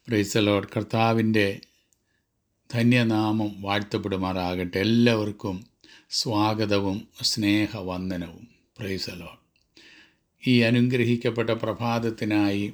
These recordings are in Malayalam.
പ്രൈസലോഡ് കർത്താവിൻ്റെ ധന്യനാമം വാഴ്ത്തപ്പെടുമാറാകട്ടെ എല്ലാവർക്കും സ്വാഗതവും സ്നേഹവന്ദനവും പ്രൈസലോഡ് ഈ അനുഗ്രഹിക്കപ്പെട്ട പ്രഭാതത്തിനായി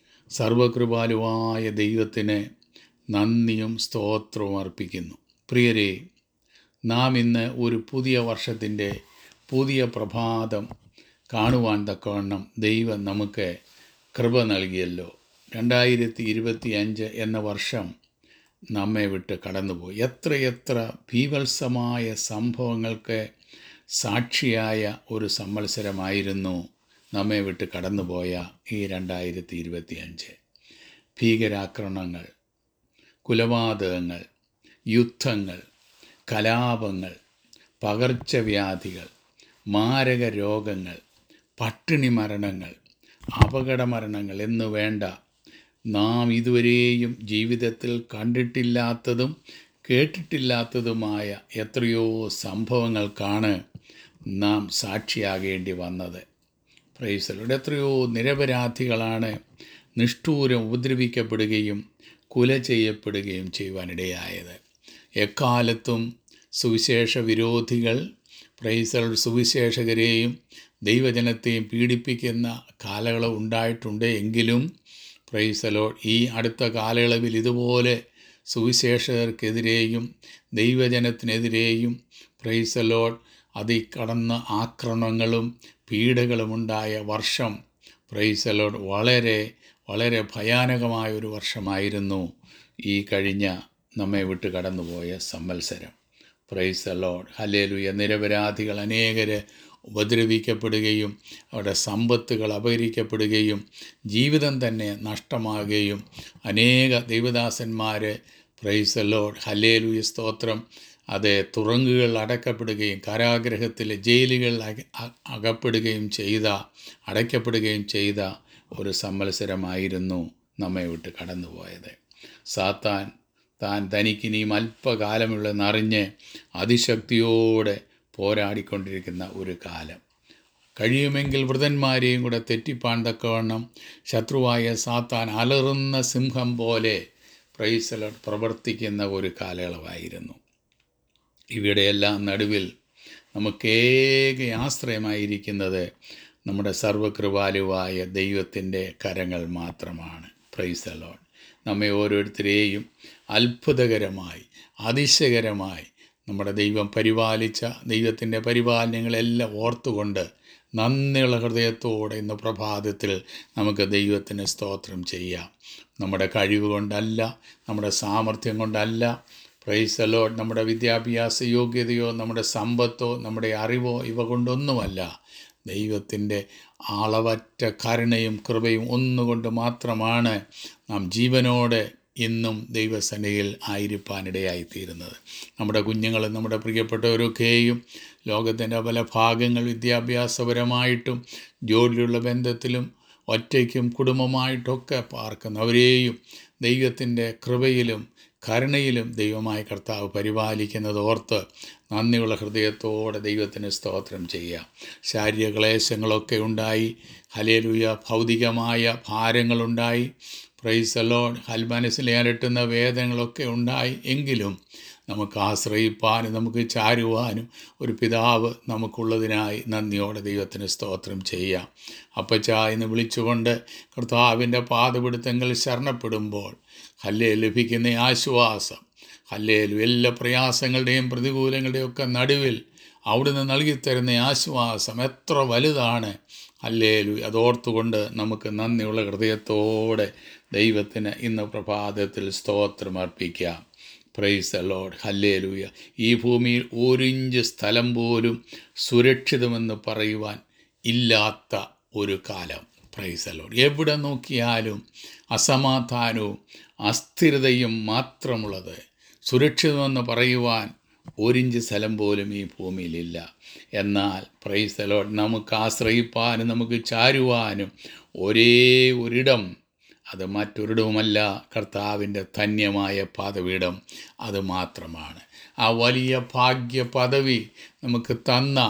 സർവകൃപാലുവായ ദൈവത്തിന് നന്ദിയും സ്തോത്രവും അർപ്പിക്കുന്നു പ്രിയരെ നാം ഇന്ന് ഒരു പുതിയ വർഷത്തിൻ്റെ പുതിയ പ്രഭാതം കാണുവാൻ തക്കവണ്ണം ദൈവം നമുക്ക് കൃപ നൽകിയല്ലോ രണ്ടായിരത്തി ഇരുപത്തി അഞ്ച് എന്ന വർഷം നമ്മെ വിട്ട് കടന്നുപോയി എത്രയെത്ര ഭീവത്സമായ സംഭവങ്ങൾക്ക് സാക്ഷിയായ ഒരു സംവത്സരമായിരുന്നു നമ്മെ വിട്ട് കടന്നുപോയ ഈ രണ്ടായിരത്തി ഇരുപത്തി അഞ്ച് ഭീകരാക്രമണങ്ങൾ കുലപാതകങ്ങൾ യുദ്ധങ്ങൾ കലാപങ്ങൾ പകർച്ചവ്യാധികൾ മാരക രോഗങ്ങൾ പട്ടിണി മരണങ്ങൾ അപകട മരണങ്ങൾ എന്നു വേണ്ട നാം ഇതുവരെയും ജീവിതത്തിൽ കണ്ടിട്ടില്ലാത്തതും കേട്ടിട്ടില്ലാത്തതുമായ എത്രയോ സംഭവങ്ങൾക്കാണ് നാം സാക്ഷിയാകേണ്ടി വന്നത് പ്രൈസലോട് എത്രയോ നിരപരാധികളാണ് നിഷ്ഠൂരം ഉപദ്രവിക്കപ്പെടുകയും കുല ചെയ്യപ്പെടുകയും ചെയ്യുവാനിടയായത് എക്കാലത്തും സുവിശേഷ വിരോധികൾ പ്രൈസൽ സുവിശേഷകരെയും ദൈവജനത്തെയും പീഡിപ്പിക്കുന്ന കാലയളവ് ഉണ്ടായിട്ടുണ്ട് എങ്കിലും പ്രൈസലോ ഈ അടുത്ത കാലയളവിൽ ഇതുപോലെ സുവിശേഷകർക്കെതിരെയും ദൈവജനത്തിനെതിരെയും പ്രൈസലോഡ് അതിൽ കടന്ന ആക്രമണങ്ങളും പീഡകളുമുണ്ടായ വർഷം പ്രൈസലോഡ് വളരെ വളരെ ഭയാനകമായ ഒരു വർഷമായിരുന്നു ഈ കഴിഞ്ഞ നമ്മെ വിട്ട് കടന്നുപോയ സംവത്സരം പ്രൈസ് ലോഡ് ഹലേലുയ നിരപരാധികൾ അനേകര് ഉപദ്രവിക്കപ്പെടുകയും അവരുടെ സമ്പത്തുകൾ അപഹരിക്കപ്പെടുകയും ജീവിതം തന്നെ നഷ്ടമാകുകയും അനേക ദൈവദാസന്മാർ പ്രൈസ് ലോഡ് ഹലേലുയ സ്തോത്രം അത് തുറങ്കുകൾ അടക്കപ്പെടുകയും കാരാഗ്രഹത്തിൽ ജയിലുകളിൽ അകപ്പെടുകയും ചെയ്ത അടയ്ക്കപ്പെടുകയും ചെയ്ത ഒരു സംവത്സരമായിരുന്നു നമ്മെ വിട്ട് കടന്നുപോയത് സാത്താൻ താൻ തനിക്കിനിയും അല്പകാലമുള്ളെന്നറിഞ്ഞ് അതിശക്തിയോടെ പോരാടിക്കൊണ്ടിരിക്കുന്ന ഒരു കാലം കഴിയുമെങ്കിൽ വൃതന്മാരെയും കൂടെ തെറ്റിപ്പാൻ തക്കവണ്ണം ശത്രുവായ സാത്താൻ അലറുന്ന സിംഹം പോലെ പ്രൈസല പ്രവർത്തിക്കുന്ന ഒരു കാലയളവായിരുന്നു ഇവിടെയെല്ലാം നടുവിൽ നമുക്കേക ആശ്രയമായിരിക്കുന്നത് നമ്മുടെ സർവകൃപാലുവായ ദൈവത്തിൻ്റെ കരങ്ങൾ മാത്രമാണ് പ്രൈസലോൺ നമ്മെ ഓരോരുത്തരെയും അത്ഭുതകരമായി അതിശയകരമായി നമ്മുടെ ദൈവം പരിപാലിച്ച ദൈവത്തിൻ്റെ പരിപാലനങ്ങളെല്ലാം ഓർത്തുകൊണ്ട് നന്ദിയുള്ള ഹൃദയത്തോടെ ഇന്ന് പ്രഭാതത്തിൽ നമുക്ക് ദൈവത്തിന് സ്തോത്രം ചെയ്യാം നമ്മുടെ കഴിവ് കൊണ്ടല്ല നമ്മുടെ സാമർഥ്യം കൊണ്ടല്ല പ്രൈസലോ നമ്മുടെ വിദ്യാഭ്യാസ യോഗ്യതയോ നമ്മുടെ സമ്പത്തോ നമ്മുടെ അറിവോ ഇവ കൊണ്ടൊന്നുമല്ല ദൈവത്തിൻ്റെ അളവറ്റ കരുണയും കൃപയും ഒന്നുകൊണ്ട് മാത്രമാണ് നാം ജീവനോടെ ഇന്നും ദൈവസനയിൽ ആയിരിക്കാനിടയായിത്തീരുന്നത് നമ്മുടെ കുഞ്ഞുങ്ങളും നമ്മുടെ പ്രിയപ്പെട്ടവരൊക്കെയും ലോകത്തിൻ്റെ പല ഭാഗങ്ങൾ വിദ്യാഭ്യാസപരമായിട്ടും ജോലിയുള്ള ബന്ധത്തിലും ഒറ്റയ്ക്കും കുടുംബമായിട്ടൊക്കെ പാർക്കുന്നവരെയും ദൈവത്തിൻ്റെ കൃപയിലും കരുണയിലും ദൈവമായ കർത്താവ് പരിപാലിക്കുന്നത് ഓർത്ത് നന്ദിയുള്ള ഹൃദയത്തോടെ ദൈവത്തിന് സ്തോത്രം ചെയ്യാം ശാരീരിക ക്ലേശങ്ങളൊക്കെ ഉണ്ടായി ഹലേലുയ ഭൗതികമായ ഭാരങ്ങളുണ്ടായി പ്രൈസലോൺ ഹൽമനസ്സിലെ അലട്ടുന്ന വേദനകളൊക്കെ ഉണ്ടായി എങ്കിലും നമുക്ക് ആശ്രയിപ്പാനും നമുക്ക് ചാരുവാനും ഒരു പിതാവ് നമുക്കുള്ളതിനായി നന്ദിയോടെ ദൈവത്തിന് സ്തോത്രം ചെയ്യാം അപ്പച്ച എന്ന് വിളിച്ചുകൊണ്ട് കർത്താവിൻ്റെ പാതപിടുത്തങ്ങൾ ശരണപ്പെടുമ്പോൾ ഹല്ലേ ലഭിക്കുന്ന ആശ്വാസം ഹല്ലേലു എല്ലാ പ്രയാസങ്ങളുടെയും പ്രതികൂലങ്ങളുടെയും ഒക്കെ നടുവിൽ അവിടുന്ന് നൽകിത്തരുന്ന ആശ്വാസം എത്ര വലുതാണ് ഹല്ലേലു അതോർത്തുകൊണ്ട് നമുക്ക് നന്ദിയുള്ള ഹൃദയത്തോടെ ദൈവത്തിന് ഇന്ന് പ്രഭാതത്തിൽ സ്തോത്രം അർപ്പിക്കാം പ്രൈസ് ലോഡ് ഹല്ലേലൂയ ഈ ഭൂമിയിൽ ഒരിഞ്ച് സ്ഥലം പോലും സുരക്ഷിതമെന്ന് പറയുവാൻ ഇല്ലാത്ത ഒരു കാലം പ്രൈസ് ലോഡ് എവിടെ നോക്കിയാലും അസമാധാനവും അസ്ഥിരതയും മാത്രമുള്ളത് സുരക്ഷിതമെന്ന് പറയുവാൻ ഒരിഞ്ച് സ്ഥലം പോലും ഈ ഭൂമിയിലില്ല എന്നാൽ പ്രൈസ് ലോഡ് നമുക്ക് ആശ്രയിപ്പാനും നമുക്ക് ചാരുവാനും ഒരേ ഒരിടം അത് മറ്റൊരിടവുമല്ല കർത്താവിൻ്റെ ധന്യമായ പദവിയിടം അത് മാത്രമാണ് ആ വലിയ ഭാഗ്യ പദവി നമുക്ക് തന്ന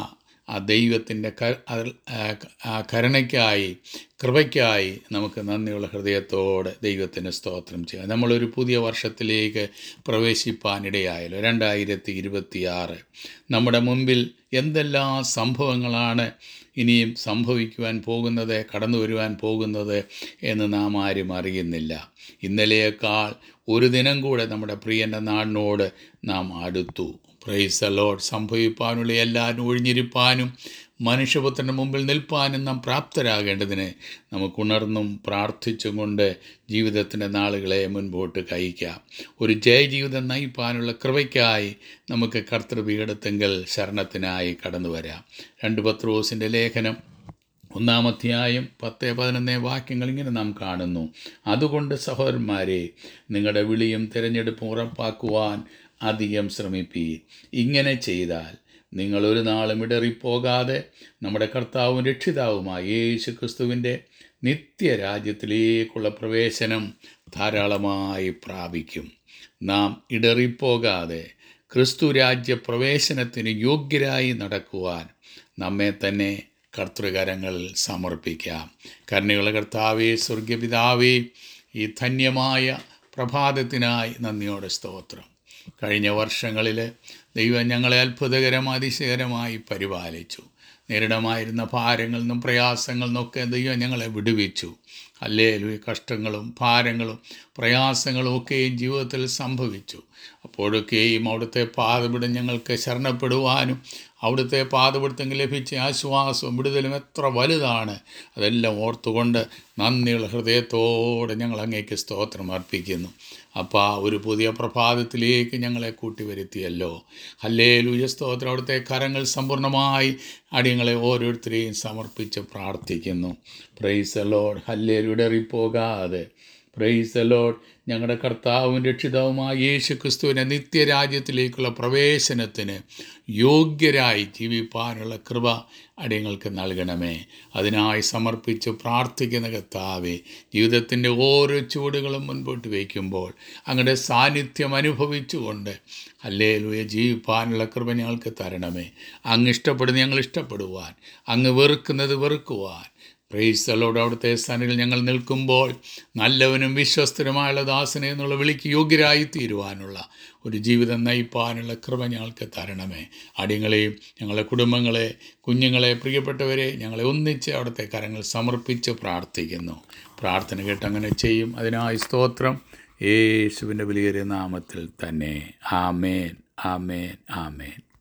ആ ദൈവത്തിൻ്റെ ക അതിൽ- ആ ക- ആ കരുണയ്ക്കായി കൃപയ്ക്കായി നമുക്ക് നന്ദിയുള്ള ഹൃദയത്തോടെ ദൈവത്തിന് സ്തോത്രം ചെയ്യാം നമ്മളൊരു പുതിയ വർഷത്തിലേക്ക് പ്രവേശിപ്പാനിടയായല്ലോ രണ്ടായിരത്തി ഇരുപത്തിയാറ് നമ്മുടെ മുമ്പിൽ എന്തെല്ലാം സംഭവങ്ങളാണ് ഇനിയും സംഭവിക്കുവാൻ പോകുന്നത് കടന്നു വരുവാൻ പോകുന്നത് എന്ന് നാം ആരും അറിയുന്നില്ല ഇന്നലെയേക്കാൾ ഒരു ദിനം കൂടെ നമ്മുടെ പ്രിയൻ്റെ നാടിനോട് നാം അടുത്തു പ്രൈസ് ലോഡ് സംഭവിപ്പാനുള്ള എല്ലാവരും ഒഴിഞ്ഞിരിപ്പാനും മനുഷ്യപുത്രൻ്റെ മുമ്പിൽ നിൽപ്പാനും നാം പ്രാപ്തരാകേണ്ടതിന് നമുക്ക് ഉണർന്നും പ്രാർത്ഥിച്ചും കൊണ്ട് ജീവിതത്തിൻ്റെ നാളുകളെ മുൻപോട്ട് കയക്കാം ഒരു ജയജീവിതം നയിപ്പാനുള്ള കൃപയ്ക്കായി നമുക്ക് കർത്തൃപീഠത്തെങ്കിൽ ശരണത്തിനായി കടന്നു വരാം രണ്ട് പത്രോസിൻ്റെ ലേഖനം ഒന്നാം അധ്യായം പത്ത് പതിനൊന്ന് വാക്യങ്ങൾ ഇങ്ങനെ നാം കാണുന്നു അതുകൊണ്ട് സഹോദരന്മാരെ നിങ്ങളുടെ വിളിയും തിരഞ്ഞെടുപ്പും ഉറപ്പാക്കുവാൻ അധികം ശ്രമിപ്പീൻ ഇങ്ങനെ ചെയ്താൽ നിങ്ങൾ ഒരു നാളും ഇടറിപ്പോകാതെ നമ്മുടെ കർത്താവും രക്ഷിതാവുമായ യേശു ക്രിസ്തുവിൻ്റെ നിത്യരാജ്യത്തിലേക്കുള്ള പ്രവേശനം ധാരാളമായി പ്രാപിക്കും നാം ഇടറിപ്പോകാതെ ക്രിസ്തു രാജ്യ പ്രവേശനത്തിന് യോഗ്യരായി നടക്കുവാൻ നമ്മെ തന്നെ കർത്തൃകരങ്ങളിൽ സമർപ്പിക്കാം കരുണയുള്ള കർത്താവേ സ്വർഗപിതാവേ ഈ ധന്യമായ പ്രഭാതത്തിനായി നന്ദിയോടെ സ്തോത്രം കഴിഞ്ഞ വർഷങ്ങളിൽ ദൈവം ഞങ്ങളെ അത്ഭുതകരം അതിശയകരമായി പരിപാലിച്ചു നേരിടമായിരുന്ന ഭാരങ്ങളിൽ നിന്നും പ്രയാസങ്ങളിൽ നിന്നൊക്കെ ദൈവം ഞങ്ങളെ വിടുവിച്ചു അല്ലേലും കഷ്ടങ്ങളും ഭാരങ്ങളും പ്രയാസങ്ങളും ഒക്കെയും ജീവിതത്തിൽ സംഭവിച്ചു അപ്പോഴൊക്കെയും അവിടുത്തെ പാതപിടം ഞങ്ങൾക്ക് ശരണപ്പെടുവാനും അവിടുത്തെ പാതപിടുത്തങ്ങൾ ലഭിച്ച ആശ്വാസവും വിടുതലും എത്ര വലുതാണ് അതെല്ലാം ഓർത്തുകൊണ്ട് നന്ദിയുള്ള ഹൃദയത്തോടെ ഞങ്ങൾ അങ്ങേക്ക് സ്തോത്രം അർപ്പിക്കുന്നു അപ്പോൾ ഒരു പുതിയ പ്രഭാതത്തിലേക്ക് ഞങ്ങളെ കൂട്ടിവരുത്തിയല്ലോ ഹല്ലേ ലൂയ സ്തോത്രം അവിടുത്തെ കരങ്ങൾ സമ്പൂർണ്ണമായി അടിയങ്ങളെ ഓരോരുത്തരെയും സമർപ്പിച്ച് പ്രാർത്ഥിക്കുന്നു പ്രൈസ് ലോഡ് ഹല്ലേ ഇടറിപ്പോകാതെ പ്രൈസ് ലോഡ് ഞങ്ങളുടെ കർത്താവും രക്ഷിതാവുമായ യേശു ക്രിസ്തുവിൻ്റെ നിത്യരാജ്യത്തിലേക്കുള്ള പ്രവേശനത്തിന് യോഗ്യരായി ജീവിപ്പാനുള്ള കൃപ അടിയങ്ങൾക്ക് നൽകണമേ അതിനായി സമർപ്പിച്ച് പ്രാർത്ഥിക്കുന്ന കർത്താവെ ജീവിതത്തിൻ്റെ ഓരോ ചുവടുകളും മുൻപോട്ട് വയ്ക്കുമ്പോൾ അങ്ങയുടെ സാന്നിധ്യം അനുഭവിച്ചുകൊണ്ട് അല്ലേ ലൂയ ജീവിപ്പാനുള്ള കൃപ ഞങ്ങൾക്ക് തരണമേ അങ്ങ് ഇഷ്ടപ്പെടുന്ന ഞങ്ങൾ ഇഷ്ടപ്പെടുവാൻ അങ്ങ് വെറുക്കുന്നത് വെറുക്കുവാൻ പ്രൈസലോട് അവിടുത്തെ സ്ഥാനങ്ങളിൽ ഞങ്ങൾ നിൽക്കുമ്പോൾ നല്ലവനും വിശ്വസ്തനുമായുള്ള ദാസനെ എന്നുള്ള വിളിക്ക് യോഗ്യരായി തീരുവാനുള്ള ഒരു ജീവിതം നയിപ്പാനുള്ള കൃപ ഞങ്ങൾക്ക് തരണമേ അടിയങ്ങളെയും ഞങ്ങളുടെ കുടുംബങ്ങളെ കുഞ്ഞുങ്ങളെ പ്രിയപ്പെട്ടവരെ ഞങ്ങളെ ഒന്നിച്ച് അവിടുത്തെ കരങ്ങൾ സമർപ്പിച്ച് പ്രാർത്ഥിക്കുന്നു പ്രാർത്ഥന കേട്ട് അങ്ങനെ ചെയ്യും അതിനായി സ്തോത്രം യേശുവിൻ്റെ വലിയൊരു നാമത്തിൽ തന്നെ ആമേൻ ആമേൻ ആമേൻ